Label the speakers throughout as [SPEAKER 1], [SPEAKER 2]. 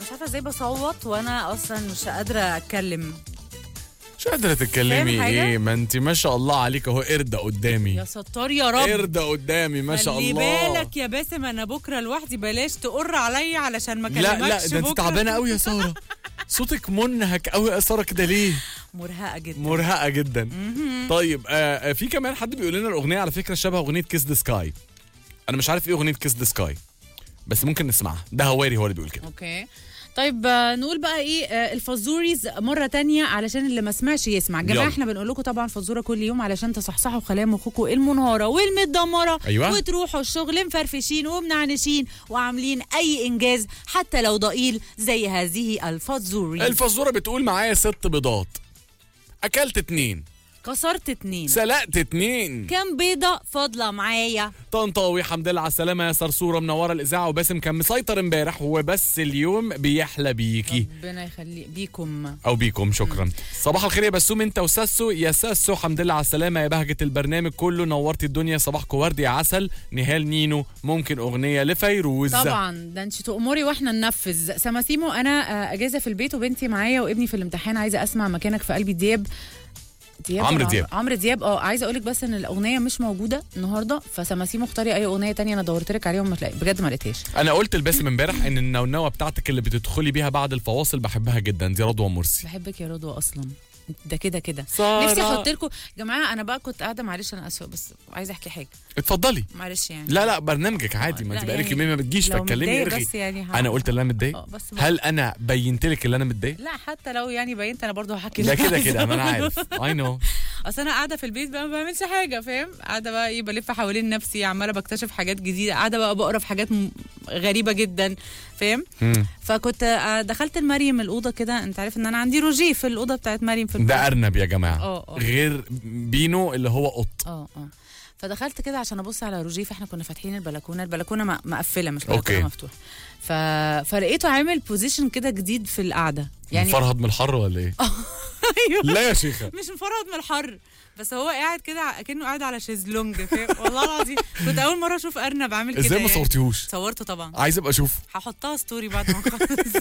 [SPEAKER 1] مش عارفه ازاي بصوت وانا اصلا مش قادره اتكلم
[SPEAKER 2] مش قادرة تتكلمي
[SPEAKER 1] فاهم حاجة؟
[SPEAKER 2] ايه ما انت ما شاء الله عليك اهو قردة قدامي
[SPEAKER 1] يا ستار يا رب
[SPEAKER 2] قردة قدامي ما شاء
[SPEAKER 1] خلي
[SPEAKER 2] الله
[SPEAKER 1] بالك يا باسم انا بكره لوحدي بلاش تقر عليا علشان ما
[SPEAKER 2] لا
[SPEAKER 1] اكلمكش
[SPEAKER 2] لا ده انت
[SPEAKER 1] بكرة.
[SPEAKER 2] تعبانة قوي يا سارة صوتك منهك قوي يا سارة كده ليه
[SPEAKER 1] مرهقه جدا
[SPEAKER 2] مرهقة جدا طيب آه آه، في كمان حد بيقول لنا الاغنية على فكرة شبه اغنية كيس ذا سكاي انا مش عارف ايه اغنية كيس ذا سكاي بس ممكن نسمعها ده هواري هو اللي بيقول كده
[SPEAKER 1] اوكي طيب آه، نقول بقى ايه آه، الفزوريز مره تانية علشان اللي ما سمعش يسمع جماعه
[SPEAKER 2] يلا.
[SPEAKER 1] احنا بنقول لكم طبعا فزوره كل يوم علشان تصحصحوا خلايا مخكم المنهاره والمتدمره
[SPEAKER 2] أيوة.
[SPEAKER 1] وتروحوا الشغل مفرفشين ومنعنشين وعاملين اي انجاز حتى لو ضئيل زي هذه الفزوريز
[SPEAKER 2] الفزورة بتقول معايا ست بيضات اكلت اتنين
[SPEAKER 1] كسرت اتنين
[SPEAKER 2] سلقت اتنين
[SPEAKER 1] كام بيضه فاضله معايا
[SPEAKER 2] طنطاوي حمد لله على السلامة يا صرصورة منورة الإذاعة وباسم كان مسيطر امبارح وبس اليوم بيحلى بيكي
[SPEAKER 1] ربنا يخلي بيكم
[SPEAKER 2] أو بيكم شكرا صباح الخير يا بسوم أنت وساسو يا ساسو حمد لله على السلامة يا بهجة البرنامج كله نورتي الدنيا صباحكم ورد يا عسل نهال نينو ممكن أغنية لفيروز
[SPEAKER 1] طبعا ده انت تأمري واحنا ننفذ سماسيمو انا آه، اجازه في البيت وبنتي معايا وابني في الامتحان عايزه اسمع مكانك في قلبي دياب دياب
[SPEAKER 2] عمرو
[SPEAKER 1] ولا
[SPEAKER 2] دياب.
[SPEAKER 1] عمرو دياب اه عايزه اقول لك بس ان الاغنيه مش موجوده النهارده فسماسيمو اختاري اي اغنيه تانية انا دورت لك عليهم ما تلاقي بجد ما لقيتهاش
[SPEAKER 2] أنا قلت لباسم امبارح إن النونوة بتاعتك اللي بتدخلي بيها بعد الفواصل بحبها جدا دي رضوى مرسي
[SPEAKER 1] بحبك يا رضوى اصلا ده كده كده
[SPEAKER 2] سارة.
[SPEAKER 1] نفسي احط لكم يا جماعه انا بقى كنت قاعده معلش انا اسفه بس عايزه احكي حاجه
[SPEAKER 2] اتفضلي
[SPEAKER 1] معلش يعني
[SPEAKER 2] لا لا برنامجك عادي ما
[SPEAKER 1] لا
[SPEAKER 2] انت بقالك
[SPEAKER 1] يعني
[SPEAKER 2] يومين ما بتجيش
[SPEAKER 1] لو
[SPEAKER 2] فتكلمي
[SPEAKER 1] متضايق
[SPEAKER 2] ارغي
[SPEAKER 1] بس يعني ه-
[SPEAKER 2] انا قلت ان انا متضايق
[SPEAKER 1] اه بس بقى.
[SPEAKER 2] هل انا بينت لك ان انا متضايق
[SPEAKER 1] لا حتى لو يعني بينت انا برضو هحكي
[SPEAKER 2] ده
[SPEAKER 1] اللي
[SPEAKER 2] كده
[SPEAKER 1] عايزة
[SPEAKER 2] كده ما انا
[SPEAKER 1] أقوله.
[SPEAKER 2] عارف اي نو
[SPEAKER 1] اصل انا قاعده في البيت بقى ما بعملش حاجه فاهم قاعده بقى ايه بلف حوالين نفسي عماله بكتشف حاجات جديده قاعده بقى بقرا في حاجات م- غريبه جدا فاهم فكنت آه، دخلت لمريم الاوضه كده انت عارف ان انا عندي روجيه في الاوضه بتاعت مريم في
[SPEAKER 2] ده ارنب يا جماعه
[SPEAKER 1] اه، اه.
[SPEAKER 2] غير بينو اللي هو قط
[SPEAKER 1] اه اه فدخلت كده عشان ابص على روجيه فاحنا كنا فاتحين البلكونه البلكونه م- مقفله مش
[SPEAKER 2] اوكي.
[SPEAKER 1] بلكونه مفتوحه ف... فلقيته عامل بوزيشن كده جديد في القعده
[SPEAKER 2] يعني مفرهد من الحر ولا ايه
[SPEAKER 1] ايوه
[SPEAKER 2] لا يا شيخه
[SPEAKER 1] مش مفرهد من الحر بس هو قاعد كده كأنه قاعد على شيزلونج فاهم والله العظيم كنت اول مره اشوف ارنب عامل كده
[SPEAKER 2] ازاي ما
[SPEAKER 1] يعني.
[SPEAKER 2] صورتيهوش
[SPEAKER 1] صورته طبعا
[SPEAKER 2] عايز ابقى اشوف
[SPEAKER 1] هحطها ستوري بعد ما نخلص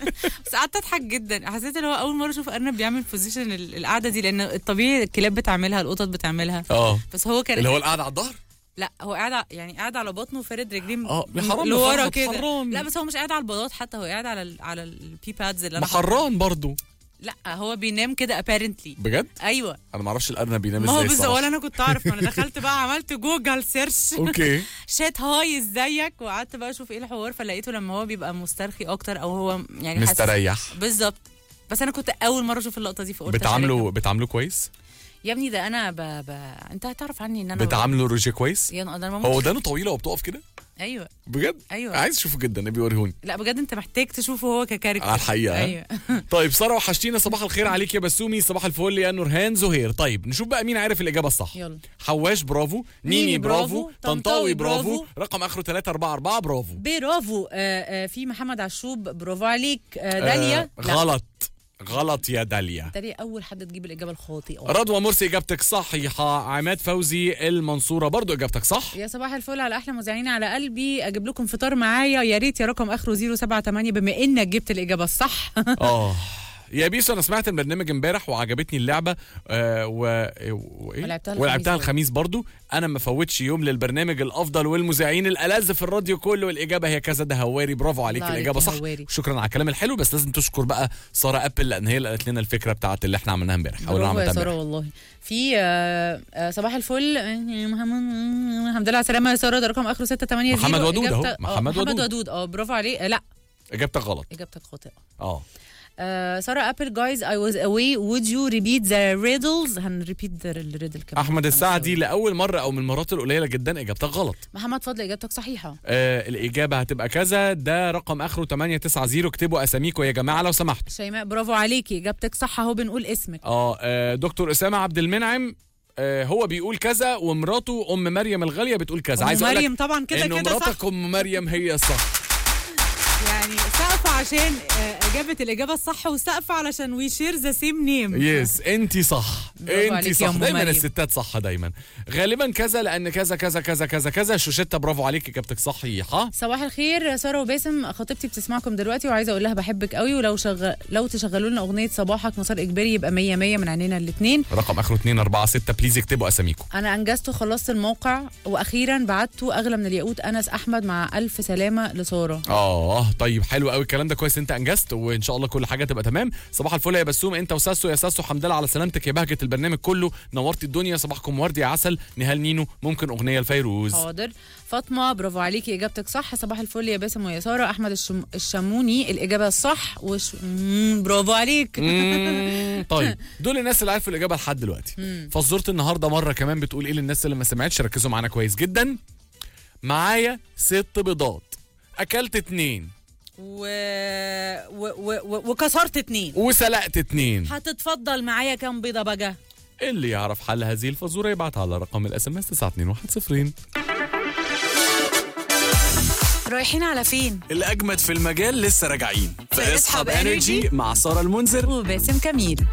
[SPEAKER 1] بس قعدت اضحك جدا حسيت ان هو اول مره اشوف ارنب بيعمل بوزيشن ال- القعده دي لان الطبيعي الكلاب بتعملها القطط بتعملها
[SPEAKER 2] اه
[SPEAKER 1] بس هو كان
[SPEAKER 2] اللي هو القعده على الظهر
[SPEAKER 1] لا هو قاعد ع- يعني قاعد على بطنه وفارد رجليه
[SPEAKER 2] اه، يا حرام يا
[SPEAKER 1] لورا
[SPEAKER 2] فرحة،
[SPEAKER 1] كده
[SPEAKER 2] حرام.
[SPEAKER 1] لا بس هو مش قاعد على البلاط حتى هو قاعد على ال على البي بادز اللي انا
[SPEAKER 2] محران برضو
[SPEAKER 1] لا هو بينام كده apparently
[SPEAKER 2] بجد
[SPEAKER 1] ايوه
[SPEAKER 2] انا ما اعرفش الارنب بينام
[SPEAKER 1] ما هو
[SPEAKER 2] ازاي
[SPEAKER 1] بس
[SPEAKER 2] الصراحة.
[SPEAKER 1] ولا انا كنت اعرف ما انا دخلت بقى عملت جوجل سيرش
[SPEAKER 2] اوكي
[SPEAKER 1] شات هاي ازيك وقعدت بقى اشوف ايه الحوار فلقيته لما هو بيبقى مسترخي اكتر او هو يعني حاسس-
[SPEAKER 2] مستريح
[SPEAKER 1] بالظبط بس انا كنت اول مره اشوف اللقطه دي فقلت
[SPEAKER 2] بتعامله بتعامله كويس
[SPEAKER 1] يا ابني ده انا ب... ب... انت هتعرف عني ان انا
[SPEAKER 2] بتعامله روجيه كويس
[SPEAKER 1] يا نهار ده انا
[SPEAKER 2] هو
[SPEAKER 1] ممكن...
[SPEAKER 2] ودانه طويله وبتقف كده
[SPEAKER 1] ايوه
[SPEAKER 2] بجد
[SPEAKER 1] ايوه
[SPEAKER 2] عايز اشوفه جدا ابي وريهوني
[SPEAKER 1] لا بجد انت محتاج تشوفه هو ككاركتر
[SPEAKER 2] على الحقيقه ها؟
[SPEAKER 1] ايوه
[SPEAKER 2] طيب ساره وحشتينا صباح الخير عليك يا بسومي صباح الفل يا نورهان زهير طيب نشوف بقى مين عارف الاجابه الصح
[SPEAKER 1] يلا
[SPEAKER 2] حواش برافو نيني
[SPEAKER 1] نيني
[SPEAKER 2] برافو
[SPEAKER 1] برافو،
[SPEAKER 2] طنطاوي
[SPEAKER 1] طنطاوي
[SPEAKER 2] برافو
[SPEAKER 1] برافو.
[SPEAKER 2] رقم اخره 344 برافو
[SPEAKER 1] برافو آه آه في محمد عشوب برافو عليك آه داليا
[SPEAKER 2] آه غلط غلط يا داليا
[SPEAKER 1] داليا اول حد تجيب الاجابه الخاطئه
[SPEAKER 2] رضوى مرسي اجابتك صحيحه عماد فوزي المنصوره برضو اجابتك صح
[SPEAKER 1] يا صباح الفل على احلى مذيعين على قلبي اجيب لكم فطار معايا يا ريت يا رقم اخره 078 بما انك جبت الاجابه الصح
[SPEAKER 2] اه يا بيسو انا سمعت البرنامج امبارح وعجبتني اللعبه آه و... وإيه؟
[SPEAKER 1] ولعبتها الخميس
[SPEAKER 2] ولعبتها
[SPEAKER 1] برضو.
[SPEAKER 2] الخميس برضو انا ما فوتش يوم للبرنامج الافضل والمذيعين الالذ في الراديو كله والاجابه هي كذا ده هواري برافو عليك
[SPEAKER 1] الله عليك
[SPEAKER 2] الاجابه
[SPEAKER 1] يا
[SPEAKER 2] صح
[SPEAKER 1] هواري.
[SPEAKER 2] شكرا على الكلام الحلو بس لازم تشكر بقى ساره ابل لان هي اللي قالت لنا الفكره بتاعت اللي احنا عملناها امبارح او اللي
[SPEAKER 1] برافو
[SPEAKER 2] أنا
[SPEAKER 1] يا
[SPEAKER 2] عملتها
[SPEAKER 1] ساره
[SPEAKER 2] امبارح
[SPEAKER 1] والله في آه آه صباح الفل آه، محمد الحمد لله على السلامه يا ساره ده رقم اخره 680
[SPEAKER 2] محمد ودود أهو،
[SPEAKER 1] إجابتك- آه،
[SPEAKER 2] محمد ودود.
[SPEAKER 1] محمد ودود اه برافو عليه آه لا
[SPEAKER 2] اجابتك غلط
[SPEAKER 1] اجابتك خاطئه
[SPEAKER 2] اه
[SPEAKER 1] آه ساره ابل جايز اي واز اواي وود يو ريبيت ذا ريدلز هنريبيت ذا الريدل كمان
[SPEAKER 2] احمد السعدي
[SPEAKER 1] هنسوي.
[SPEAKER 2] لاول مره او من المرات القليله جدا اجابتك غلط
[SPEAKER 1] محمد فضل اجابتك صحيحه
[SPEAKER 2] آه الاجابه هتبقى كذا ده رقم اخره 890 اكتبوا اساميكم يا جماعه لو سمحتوا
[SPEAKER 1] شيماء برافو عليكي اجابتك صح اهو بنقول اسمك
[SPEAKER 2] اه آه، دكتور اسامه عبد المنعم آه هو بيقول كذا ومراته ام مريم الغاليه بتقول كذا
[SPEAKER 1] أم
[SPEAKER 2] عايز اقول لك
[SPEAKER 1] مريم طبعا كده
[SPEAKER 2] انه
[SPEAKER 1] كده صح
[SPEAKER 2] مراتك ام مريم هي الصح
[SPEAKER 1] يا يعني سقف عشان آه، اجابه الاجابه الصح وسقف علشان وي شير ذا سيم نيم
[SPEAKER 2] يس انت صح
[SPEAKER 1] برافو
[SPEAKER 2] انت
[SPEAKER 1] عليك يا
[SPEAKER 2] صح
[SPEAKER 1] أم
[SPEAKER 2] دايما
[SPEAKER 1] مريم.
[SPEAKER 2] الستات صح دايما غالبا كذا لان كذا كذا كذا كذا كذا شوشتة برافو عليك اجابتك صحيحه
[SPEAKER 1] صباح الخير ساره وباسم خطيبتي بتسمعكم دلوقتي وعايزه اقول لها بحبك قوي ولو شغ... لو تشغلوا لنا اغنيه صباحك مسار اجباري يبقى 100 100 من عينينا الاثنين
[SPEAKER 2] رقم اخره 2 4 6 بليز اكتبوا اساميكم
[SPEAKER 1] انا انجزت وخلصت الموقع واخيرا بعته اغلى من الياقوت انس احمد مع الف سلامه لساره
[SPEAKER 2] اه طيب حلو قوي الكلام ده كويس انت انجزت وان شاء الله كل حاجه تبقى تمام صباح الفل يا بسوم انت وساسو يا ساسو حمد لله على سلامتك يا بهجه البرنامج كله نورتي الدنيا صباحكم ورد يا عسل نهال نينو ممكن اغنيه لفيروز
[SPEAKER 1] حاضر فاطمه برافو عليكي اجابتك صح صباح الفل يا باسم ويا ساره احمد الشم... الشموني الاجابه الصح وش... مم، برافو عليك
[SPEAKER 2] مم، طيب دول الناس اللي عارفوا الاجابه لحد دلوقتي فزورت النهارده مره كمان بتقول ايه للناس اللي ما سمعتش ركزوا معانا كويس جدا معايا ست بيضات اكلت اتنين
[SPEAKER 1] و... و... و... و... وكسرت اتنين
[SPEAKER 2] وسلقت اتنين
[SPEAKER 1] هتتفضل معايا كام بيضه بقى
[SPEAKER 2] اللي يعرف حل هذه الفزوره يبعت على رقم الاس ام اس 92110
[SPEAKER 1] رايحين على فين
[SPEAKER 3] الأجمد في المجال لسه راجعين
[SPEAKER 1] في
[SPEAKER 3] في
[SPEAKER 1] اصحاب
[SPEAKER 3] اصحاب انرجي مع سارة المنذر
[SPEAKER 1] وباسم كميل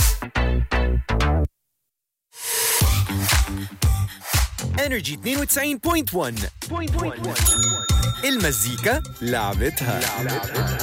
[SPEAKER 4] انرجي 92.1 المزيكا لعبتها